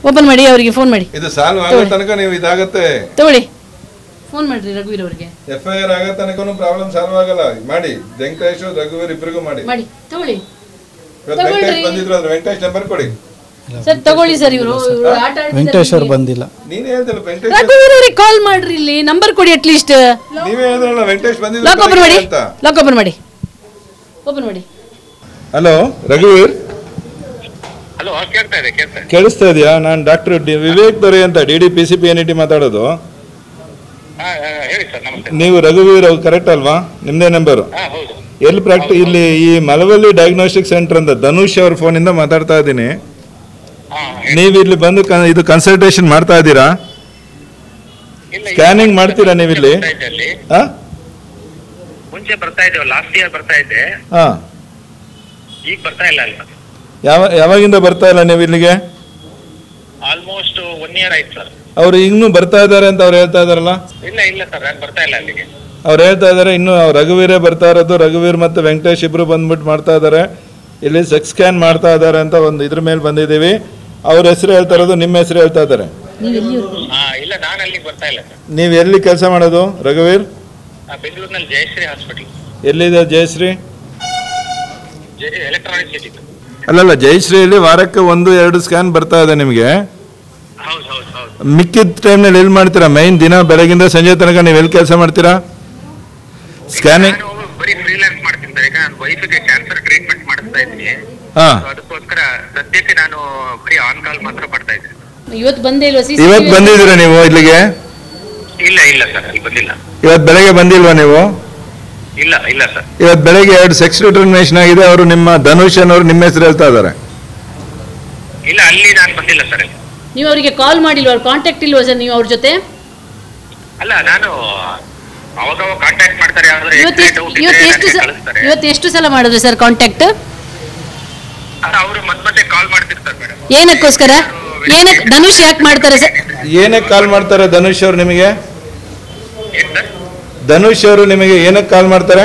Open ಮಾಡಿ ಅವರಿಗೆ phone ಮಾಡಿ ಇದು ಸಾಲ್ವ್ ಆಗೋ ತನಕ ನೀವು ಇದಾಗತ್ತೆ ತಗೊಳ್ಳಿ ಫೋನ್ ಮಾಡ್ರಿ ರಘುವೀರ್ ಅವರಿಗೆ ಎಫ್ ಐ ಆರ್ ಆಗೋ ತನಕನೂ ಪ್ರಾಬ್ಲಮ್ ಸಾಲ್ವ್ ಆಗಲ್ಲ ಮಾಡಿ ವೆಂಕಟೇಶ್ ರಘುವೀರ್ ಇಬ್ಬರಿಗೂ ಮಾಡಿ ಮಾಡಿ ತಗೊಳ್ಳಿ ಇವತ್ತು ವೆಂಕಟೇಶ್ ಬಂದಿದ್ರು ಅಂದ್ರೆ ವೆಂಕಟೇಶ್ ನಂಬರ್ ಕೊಡಿ ಸರ್ ತಗೊಳ್ಳಿ ಸರ್ ಇವರು ಆಟ ವೆಂಕಟೇಶ್ ಅವ್ರು ಬಂದಿಲ್ಲ ನೀನೇ ಹೇಳ್ತಿಲ್ಲ ವೆಂಕಟೇಶ್ ರಘುವೀರ್ ಅವ್ರಿಗೆ ಕಾಲ್ ಮಾಡ್ರಿ ಇಲ್ಲಿ ನಂಬರ್ ಕೊಡಿ ಅಟ್ಲೀಸ್ಟ್ ನೀವೇ ಹೇಳಿದ್ರಲ್ಲ ವೆಂಕಟೇಶ್ ಲಾಕ್ ಓಪನ್ ಮಾಡಿ ಬಂದಿದ್ರು ಅಂತ ಲಾಕ್ ಓಪನ್ ಮಾಡಿ ಓಪನ್ ಮಾಡಿ ಹಲೋ ರಘುವೀರ್ ಹಲೋ ಕೇಳ್ತಾ ಇದೆ ಕೇಳ್ತಾ ಇದೆ ಕೇಳಿಸ್ತಾ ಇದೆಯಾ ನಾನು ಡಾಕ್ಟರ್ ಡಿ ವಿವೇಕ್ ದೊರೆ ಅಂತ D D P C P N E T ಮಾತಾಡೋದು ಹಾ ಹಾ, ಹೇಳಿ ಸರ್ ನಮಸ್ತೆ ನೀವು ರಘುವೀರ್ ಅವ್ರು ಕರೆಕ್ಟ್ ಅಲ್ವಾ ನಿಮ್ದೇ ನಂಬರು ಹಾ ಹೌದು ಎಲ್ಲಿ ಪ್ರಾಕ್ಟಿ ಇಲ್ಲಿ ಈ ಮಲವಲ್ಲಿ ಡಯಾಗ್ನೋಸ್ಟಿಕ್ ಸೆಂಟರ್ ಅಂತ ಧನುಷ್ ಅವ್ರ ಫೋನಿಂದ ಮಾತಾಡ್ತಾ ಇದ್ದೀನಿ ಹಾ ನೀವು ಇಲ್ಲಿ ಬಂದು ಕ- ಇದು ಕನ್ಸಲ್ಟೇಷನ್ ಮಾಡ್ತಾ ಇದ್ದೀರಾ ಇಲ್ಲ Scanning ಮಾಡ್ತೀರಾ ನೀವು ಇಲ್ಲಿ? ಬರ್ತಾ ಇದ್ದೆ ಅಲ್ಲಿ ಹಾ ಮುಂಚೆ ಬರ್ತಾ ಇದ್ದೇವೆ ಲಾಸ್ಟ್ ಇಯರ್ ಬರ್ತಾ ಇದ್ದೆ ಹಾ ಈಗ ಬರ್ತಾ ಇಲ್ಲ ಅಲ್ಲಿ ಯಾವ ಯಾವಾಗಿಂದ ಬರ್ತಾ ಇಲ್ಲ ನೀವು ಇಲ್ಲಿಗೆ ಆಲ್ಮೋಸ್ಟ್ ಒನ್ ಇಯರ್ ಆಯ್ತು ಸರ್ ಅವ್ರು ಇನ್ನೂ ಬರ್ತಾ ಇದ್ದಾರೆ ಅಂತ ಅವ್ರು ಹೇಳ್ತಾ ಇದಾರಲ್ಲ ಇಲ್ಲ ಇಲ್ಲ ಸರ್ ನಾನು ಬರ್ತಾ ಇಲ್ಲ ಅಲ್ಲಿಗೆ ಅವ್ರು ಹೇಳ್ತಾ ಇದ್ದಾರೆ ಇನ್ನು ಅವ್ರು ರಘುವೀರೇ ಬರ್ತಾ ಇರೋದು ರಘುವೀರ್ ಮತ್ತು ವೆಂಕಟೇಶ್ ಇಬ್ರು ಬಂದ್ಬಿಟ್ಟು ಮಾಡ್ತಾ ಇದ್ದಾರೆ ಇಲ್ಲಿ ಸೆಕ್ಸ್ ಸ್ಕ್ಯಾನ್ ಮಾಡ್ತಾ ಇದ್ದಾರೆ ಅಂತ ಒಂದು ಇದ್ರ ಮೇಲೆ ಬಂದಿದ್ದೀವಿ ಅವ್ರ ಹೆಸರು ಹೇಳ್ತಾ ಇರೋದು ನಿಮ್ಮ ಹೆಸರು ಹೇಳ್ತಾ ಇದ್ದಾರೆ ಹಾ ಇಲ್ಲ ನಾನು ಅಲ್ಲಿಗೆ ಬರ್ತಾ ಇಲ್ಲ ಸರ್ ನೀವು ಎಲ್ಲಿ ಕೆಲಸ ಮಾಡೋದು ರಘುವೀರ್ ಆ, ಬೆಂಗಳೂರಿನಲ್ಲಿ ಜಯಶ್ರೀ ಹಾಸ್ಪಿಟಲ್ ಎಲ್ಲಿದೆ ಜಯಶ್ರೀ ಎಲೆಕ್ಟ್ರಾನಿಕ್ ಸಿಟಿ ಅಲ್ಲಲ್ಲ ಜಯಶ್ರೀಯಲ್ಲಿ ವಾರಕ್ಕೆ ಒಂದು ಎರಡು ಸ್ಕ್ಯಾನ್ ಬರ್ತಾ ಇದೆ ನಿಮಗೆ ಹೌದು ಹೌದು ಹೌದು ಮಿಕ್ಕಿದ ಟೈಮ್ನಲ್ಲಿ ಎಲ್ಲಿ ಮಾಡ್ತೀರಾ ಮೈನ್ ದಿನ ಬೆಳಗಿಂದ ಸಂಜೆ ತನಕ ನೀವು ಎಲ್ಲಿ ಕೆಲಸ ಮಾಡ್ತೀರಾ ಸ್ಕ್ಯಾನಿಂಗ್ ನಾನು ಬರೀ ಫ್ರೀಲ್ಯಾನ್ಸ್ ಮಾಡ್ತೀನಿ ಸರ್ ಈಗ ನನ್ನ ವೈಫಿಗೆ ಕ್ಯಾನ್ಸರ್ ಟ್ರೀಟ್ಮೆಂಟ್ ಮಾಡಿಸ್ತಾ ಇದ್ದೀನಿ ಹಾಂ So, ಅದಕ್ಕೋಸ್ಕರ ಸದ್ಯಕ್ಕೆ ನಾನು ಬರೀ ಆನ್ ಕಾಲ್ ಮಾತ್ರ ಮಾಡ್ತಾ ಇದ್ದೀನಿ ಇವತ್ತು ಬಂದೇ ಇಲ್ವಾ ಸಿ ಇವತ್ತು ಬಂದಿದ್ದೀರಾ ನೀವು ಇಲ್ಲಿಗೆ ಇಲ್ಲ ಇಲ್ಲ ಸರ್ ಅಲ್ಲಿ ಬಂದಿಲ್ಲ ಇವತ್ತು ಬೆಳಗ್ಗೆ ಬಂದಿಲ್ವಾ ನೀವು ಇಲ್ಲ ಇಲ್ಲ ಸರ್ ಇವತ್ತು ಬೆಳಗ್ಗೆ ಎರಡು ಸೆಕ್ಸ್ ಡಿಟರ್ಮಿನೇಷನ್ ಆಗಿದೆ ಅವರು ನಿಮ್ಮ ಧನುಷ್ ಅನ್ನೋರು ನಿಮ್ಮ ಹೆಸರು ಹೇಳ್ತಾ ಇದ್ದಾರೆ ಇಲ್ಲ ಅಲ್ಲಿ ನಾನು ಬಂದಿಲ್ಲ ಸರ್ ಅಲ್ಲಿ ನೀವು ಅವರಿಗೆ ಕಾಲ್ ಮಾಡಿಲ್ವಾ ಅವ್ರ ಕಾಂಟ್ಯಾಕ್ಟ್ ಇಲ್ವಾ ಸರ್ ನೀವು ಅವ್ರ ಜೊತೆ ಅಲ್ಲ ನಾನು ಅವಾಗ ಕಾಂಟ್ಯಾಕ್ಟ್ ಮಾಡ್ತಾರೆ ಯಾವ್ದಾದ್ರು ಇವತ್ತು X-ray ಎಷ್ಟು doubt ಇವತ್ತು ಇದ್ರೆ ಎಷ್ಟು ನನಗೆ ಸ- ಕಳಿಸ್ತಾರೆ ಇವತ್ತು ಎಷ್ಟು ಸಲ ಮಾಡಿದ್ರಿ ಸರ್ ಕಾಂಟ್ಯಾಕ್ಟ್ ಅಲ್ಲ ಅವರು ಮತ್ತೆ ಮತ್ತೆ ಕಾಲ್ ಮಾಡ್ತಿರ್ತಾರೆ ಮೇಡಮ್ ಏನಕ್ಕೋಸ್ಕರ ಏನಕ್ಕೆ ಧನುಷ್ ಯಾಕೆ ಮಾಡ್ತಾರೆ ಸರ್ ಏನಕ್ಕೆ ಕಾಲ್ ಮಾಡ್ತಾರೆ ಧನುಷ್ ಅವರು ನಿಮಗೆ ಏನ್ ಸರ್ ಧನುಷ್ ಅವರು ನಿಮಗೆ ಏನಕ್ಕೆ ಕಾಲ್ ಮಾಡ್ತಾರೆ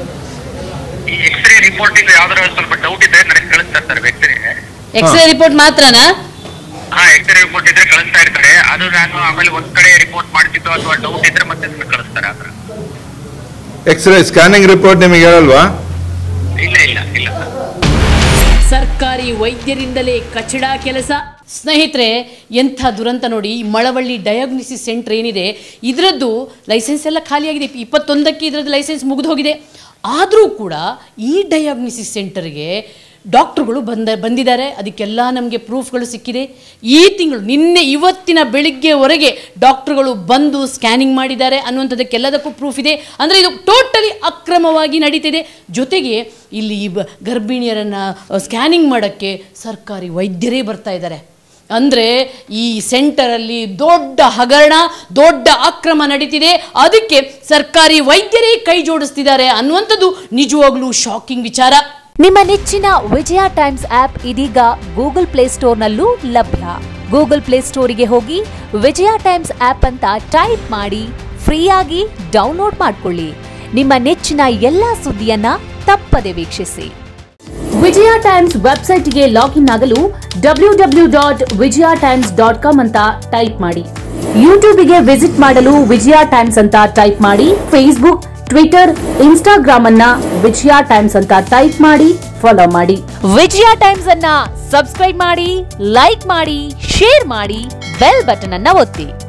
ಈ ಎಕ್ಸ್ರೇ ರಿಪೋರ್ಟ್ ಇಂದ ಯಾವ್ದಾರ ಸ್ವಲ್ಪ ಡೌಟ್ ಇದ್ರೆ ನನಗೆ ಕಳಿಸ್ತಾರೆ ಸರ್ ಎಕ್ಸ್ರೇ ಎಕ್ಸ್ರೇ ರಿಪೋರ್ಟ್ ಮಾತ್ರನಾ ಹಾ ಎಕ್ಸ್ರೇ ರಿಪೋರ್ಟ್ ಇದ್ರೆ ಕಳಿಸ್ತಾ ಇರ್ತಾರೆ ಅದು ನಾನು ಆಮೇಲೆ ಒಂದ್ ಕಡೆ ರಿಪೋರ್ಟ್ ಮಾಡ್ತಿದ್ದು ಅಥವಾ ಡೌಟ್ ಇದ್ರೆ ಮತ್ತೆ ನನಗೆ ಕಳಿಸ್ತಾರೆ ಆತರ ಎಕ್ಸ್ರೇ ಸ್ಕ್ಯಾನಿಂಗ್ ರಿಪೋರ್ಟ್ ನಿಮಗೆ ಹೇಳಲ್ವಾ ಇಲ್ಲ ಇಲ್ಲ ಇಲ್ಲ ಸರ್ ಸರ್ಕಾರಿ ವೈದ್ಯರಿಂದಲೇ ಕಚಡ ಕೆಲಸ ಸ್ನೇಹಿತರೆ ಎಂಥ ದುರಂತ ನೋಡಿ ಈ ಮಳವಳ್ಳಿ ಡಯಾಗ್ನಿಸಿಸ್ ಸೆಂಟರ್ ಏನಿದೆ ಇದರದ್ದು ಲೈಸೆನ್ಸ್ ಎಲ್ಲ ಖಾಲಿಯಾಗಿದೆ ಇಪ್ಪತ್ತೊಂದಕ್ಕೆ ಇದರದ್ದು ಲೈಸೆನ್ಸ್ ಮುಗಿದು ಹೋಗಿದೆ ಆದರೂ ಕೂಡ ಈ ಡಯಾಗ್ನಿಸಿಸ್ ಸೆಂಟರ್ಗೆ ಡಾಕ್ಟ್ರುಗಳು ಬಂದ ಬಂದಿದ್ದಾರೆ ಅದಕ್ಕೆಲ್ಲ ನಮಗೆ ಪ್ರೂಫ್ಗಳು ಸಿಕ್ಕಿದೆ ಈ ತಿಂಗಳು ನಿನ್ನೆ ಇವತ್ತಿನ ಬೆಳಿಗ್ಗೆವರೆಗೆ ಡಾಕ್ಟ್ರುಗಳು ಬಂದು ಸ್ಕ್ಯಾನಿಂಗ್ ಮಾಡಿದ್ದಾರೆ ಅನ್ನುವಂಥದ್ದಕ್ಕೆಲ್ಲದಕ್ಕೂ ಪ್ರೂಫ್ ಇದೆ ಅಂದರೆ ಇದು ಟೋಟಲಿ ಅಕ್ರಮವಾಗಿ ನಡೀತಿದೆ ಜೊತೆಗೆ ಇಲ್ಲಿ ಈ ಬ- ಗರ್ಭಿಣಿಯರನ್ನು ಸ್ಕ್ಯಾನಿಂಗ್ ಮಾಡೋಕ್ಕೆ ಸರ್ಕಾರಿ ವೈದ್ಯರೇ ಬರ್ತಾ ಇದ್ದಾರೆ ಅಂದರೆ ಈ ಸೆಂಟರಲ್ಲಿ ದೊಡ್ಡ ಹಗರಣ ದೊಡ್ಡ ಅಕ್ರಮ ನಡೀತಿದೆ ಅದಕ್ಕೆ ಸರ್ಕಾರಿ ವೈದ್ಯರೇ ಕೈ ಜೋಡಿಸ್ತಿದ್ದಾರೆ ಅನ್ನುವಂಥದ್ದು ನಿಜವಾಗ್ಲೂ ಶಾಕಿಂಗ್ ವಿಚಾರ ನಿಮ್ಮ ನೆಚ್ಚಿನ ವಿಜಯ ಟೈಮ್ಸ್ ಆಪ್ ಇದೀಗ ಗೂಗಲ್ ಪ್ಲೇಸ್ಟೋರ್ನಲ್ಲೂ ಲಭ್ಯ ಗೂಗಲ್ ಪ್ಲೇಸ್ಟೋರಿಗೆ ಹೋಗಿ ವಿಜಯ ಟೈಮ್ಸ್ ಆಪ್ ಅಂತ ಟೈಪ್ ಮಾಡಿ ಫ್ರೀಯಾಗಿ ಡೌನ್ಲೋಡ್ ಮಾಡಿಕೊಳ್ಳಿ ನಿಮ್ಮ ನೆಚ್ಚಿನ ಎಲ್ಲಾ ಸುದ್ದಿಯನ್ನ ತಪ್ಪದೆ ವೀಕ್ಷಿಸಿ ವಿಜಯ ಟೈಮ್ಸ್ ವೆಬ್ಸೈಟ್ಗೆ ಲಾಗಿನ್ ಆಗಲು W W dot Vijaya Times dot com ಅಂತ ಟೈಪ್ ಮಾಡಿ ಯೂಟ್ಯೂಬ್ಗೆ ವಿಸಿಟ್ ಮಾಡಲು ವಿಜಯ ಟೈಮ್ಸ್ ಅಂತ ಟೈಪ್ ಮಾಡಿ ಫೇಸ್ಬುಕ್ ಟ್ವಿಟರ್ ಇನ್ಸ್ಟಾಗ್ರಾಮ್ ಅನ್ನ ವಿಜಯ ಟೈಮ್ಸ್ ಅಂತ ಟೈಪ್ ಮಾಡಿ ಫಾಲೋ ಮಾಡಿ ವಿಜಯ ಟೈಮ್ಸ್ ಅನ್ನ ಸಬ್ಸ್ಕ್ರೈಬ್ ಮಾಡಿ ಲೈಕ್ ಮಾಡಿ ಶೇರ್ ಮಾಡಿ ಬೆಲ್ ಬಟನ್ ಅನ್ನ ಒತ್ತಿ